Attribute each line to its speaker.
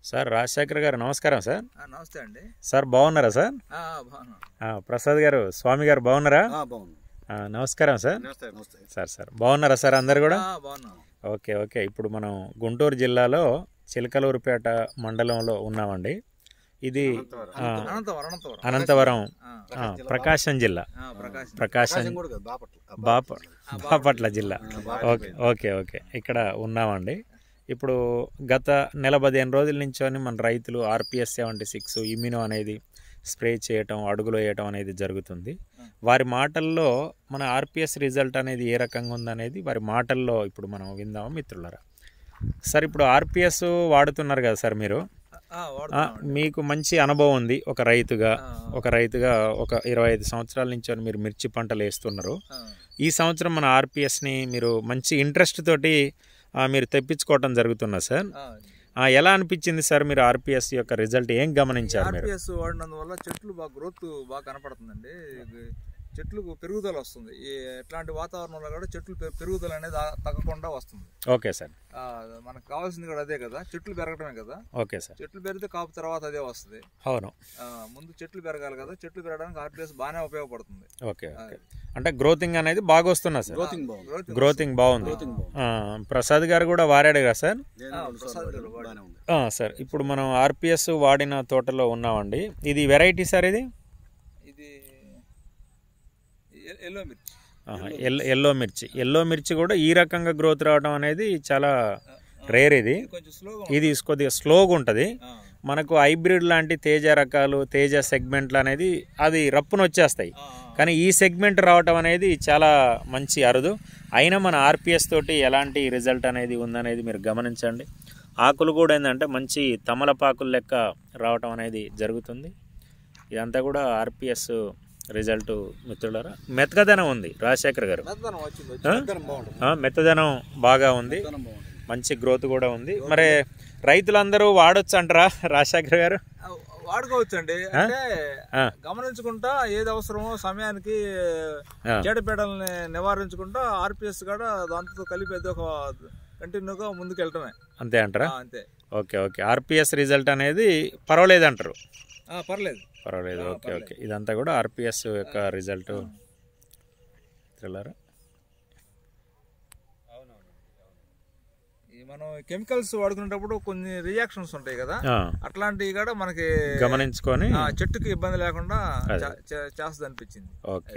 Speaker 1: Sir Rajasekhar గారు నమస్కారం sir
Speaker 2: ఆ, నమస్తే అండి
Speaker 1: సార్ బాగున్నారా సార్
Speaker 2: ఆ, బాగున్నాం
Speaker 1: ఆ, ప్రసాద్ గారు స్వామి గారు బాగున్నారా
Speaker 3: బాగుంది
Speaker 1: ఆ, నమస్కారం సార్
Speaker 3: నమస్తే నమస్తే
Speaker 1: సార్ సార్ బాగున్నారా సార్ అందరు కూడా
Speaker 2: ఆ, బాగున్నాం
Speaker 1: ఓకే ఓకే ఇప్పుడు మనం గుంటూరు జిల్లాలో చిలకలూరుపేట మండలంలో ఉన్నామండి ఇది ఆ,
Speaker 2: అనంతవరం అనంతవరం
Speaker 1: అనంతవరం
Speaker 2: ఆ,
Speaker 1: ఆ, ప్రకాశం జిల్లా
Speaker 2: ఆ, ప్రకాశం
Speaker 1: ప్రకాశం
Speaker 3: ప్రకాశం కూడా కాదు, బాపట్ల
Speaker 1: బాప బాపట్ల జిల్లా ఓకే ఓకే ఓకే ఇక్కడ ఉన్నామండి ఇప్పుడు గత నెల పదిహేను రోజుల నుంచోని మన రైతులు ఆర్పిఎస్ సెవెంటీ సిక్స్ ఇమ్యూనో అనేది స్ప్రే చేయటం అడుగులు వేయటం అనేది జరుగుతుంది వారి మాటల్లో మన ఆర్పిఎస్ రిజల్ట్ అనేది ఏ రకంగా ఉందనేది వారి మాటల్లో ఇప్పుడు మనం విందాము మిత్రులరా సార్ ఇప్పుడు ఆర్పిఎస్ వాడుతున్నారు కదా సార్ మీరు
Speaker 2: ఆ,
Speaker 1: ఆ,
Speaker 2: వాడుతున్నాం
Speaker 1: మీకు మంచి అనుభవం ఉంది ఒక రైతుగా
Speaker 2: ఆ,
Speaker 1: ఒక రైతుగా ఒక ఇరవై ఐదు సంవత్సరాల నుంచి మీరు మిర్చి పంటలు వేస్తున్నారు
Speaker 2: ఆ,
Speaker 1: ఈ సంవత్సరం మన ఆర్పిఎస్ని మీరు మంచి ఇంట్రెస్ట్ తోటి ఆ, మీరు తెప్పించుకోవటం జరుగుతున్నా సార్
Speaker 2: ఆ.
Speaker 1: ఆ, ఎలా అనిపించింది సార్ మీరు ఆర్పిఎస్ యొక్క రిజల్ట్ ఏం గమనించారు మీరు
Speaker 2: ఆర్పిఎస్ వాడినందువల్ల చెట్లు బాగా గ్రోత్ బాగా కనపడుతుందండి ఇది చెట్లకు పెరుగుదల వస్తుంది ఈ ఎట్లాంటి వాతావరణంలో కూడా చెట్లు పె- పెరుగుదల అనేది ఆ- తగ్గకుండా వస్తుంది
Speaker 1: ఓకే సార్
Speaker 2: ఆ, మనకు కావాల్సింది కూడా అదే కదా చెట్లు పెరగడమే కదా
Speaker 1: ఓకే సార్
Speaker 2: చెట్లు పెరిగితే కాపు తర్వాత అదే వస్తుంది
Speaker 1: అవును
Speaker 2: ఆ, ముందు చెట్లు పెరగాలి కదా చెట్లు పెరగడానికి ఆర్పిఎస్ బాగానే ఉపయోగపడుతుంది
Speaker 1: ఓకే ఓకే అంటే గ్రోతింగ్ అనేది బాగా వస్తున్నా సార్
Speaker 3: గ్రోతింగ్ బాగుంది
Speaker 2: Growth
Speaker 1: గ్రోతింగ్ బాగుంది
Speaker 3: గ్రోతింగ్ బాగుంది
Speaker 1: ఆ, ప్రసాద్ గారు కూడా వాడాడు కదా సార్
Speaker 3: నేను
Speaker 2: ఆ,
Speaker 3: రెండు
Speaker 2: ప్రసాద్
Speaker 3: సార్లు
Speaker 2: గారు
Speaker 3: వాడాను, బాగానే ఉంది
Speaker 1: ఆ, సార్ ఇప్పుడు మనం ఆర్పిఎస్ వాడిన తోటలో ఉన్నామండి ఇది వెరైటీ సార్ ఇది
Speaker 2: ఇది ఎ- ఎల్లో మిర్చి
Speaker 1: ఆహా, ఎల్ ఎల్లో మిర్చి ఎల్లో మిర్చి కూడా ఈ రకంగా గ్రోత్ రావడం అనేది చాలా రేర్ ఇది
Speaker 2: ఇది కొంచెం స్లోగా
Speaker 1: ఇది కొద్దిగా స్లోగా ఉంటుంది
Speaker 2: ఆ,
Speaker 1: మనకు హైబ్రిడ్ లాంటి తేజ రకాలు తేజ సెగ్మెంట్లు అనేది అది రప్పున వచ్చేస్తాయి
Speaker 2: ఆ,
Speaker 1: కానీ ఈ సెగ్మెంట్ రావటం అనేది చాలా మంచి అరుదు అయినా మన ఆర్పిఎస్ తోటి ఎలాంటి రిజల్ట్ అనేది ఉందనేది మీరు గమనించండి ఆకులు కూడా ఏంటంటే మంచి తమలపాకులు లెక్క రావటం అనేది జరుగుతుంది ఇదంతా కూడా ఆర్పిఎస్ రిజల్ట్ మిత్రులరా మెత్తదనం ఉంది రాజశేఖర్ గారు
Speaker 2: మెత్తదనం వచ్చింది
Speaker 1: ఆ?
Speaker 3: విత్తనం బాగుంటుంది
Speaker 1: ఆ, మెత్తదనం బాగా ఉంది
Speaker 3: విత్తనం బాగుంటుంది
Speaker 1: మంచి గ్రోత్ కూడా ఉంది మరి రైతులందరూ వాడొచ్చు అంటారా రాజశేఖర్ గారు
Speaker 2: ఆ, వాడుకోవచ్చండి అంటే
Speaker 1: ఆ.
Speaker 2: గమనించుకుంటా ఏది అవసరమో సమయానికి
Speaker 1: ఆ.
Speaker 2: చీడపీడల్ని నివారించుకుంటా ఆర్పిఎస్ కూడా దాంతో కలిపి ఏదో ఒక కంటిన్యూగా ముందుకు వెళ్ళటమే
Speaker 1: అంతే అంటారా
Speaker 2: ఆ, అంతే
Speaker 1: ఓకే ఓకే ఆర్పిఎస్ రిజల్ట్ అనేది పర్వాలేదు అంటారు
Speaker 2: ఆ, పర్లేదు
Speaker 1: పర్వాలేదు
Speaker 2: ఆ,
Speaker 1: ఓకే
Speaker 2: పర్లేదు.
Speaker 1: ఓకే ఇదంతా కూడా ఆర్పిఎస్ యొక్క రిజల్ట్ తెల్లారా
Speaker 2: ఈ మనం కెమికల్స్ వాడుకునేటప్పుడు కొన్ని రియాక్షన్స్ ఉంటాయి కదా అట్లాంటివి కూడా మనకి
Speaker 1: గమనించుకొని
Speaker 2: ఆ, చెట్టుకి ఇబ్బంది లేకుండా
Speaker 1: అదే.
Speaker 2: చేస్తుంది అనిపించింది
Speaker 1: ఓకే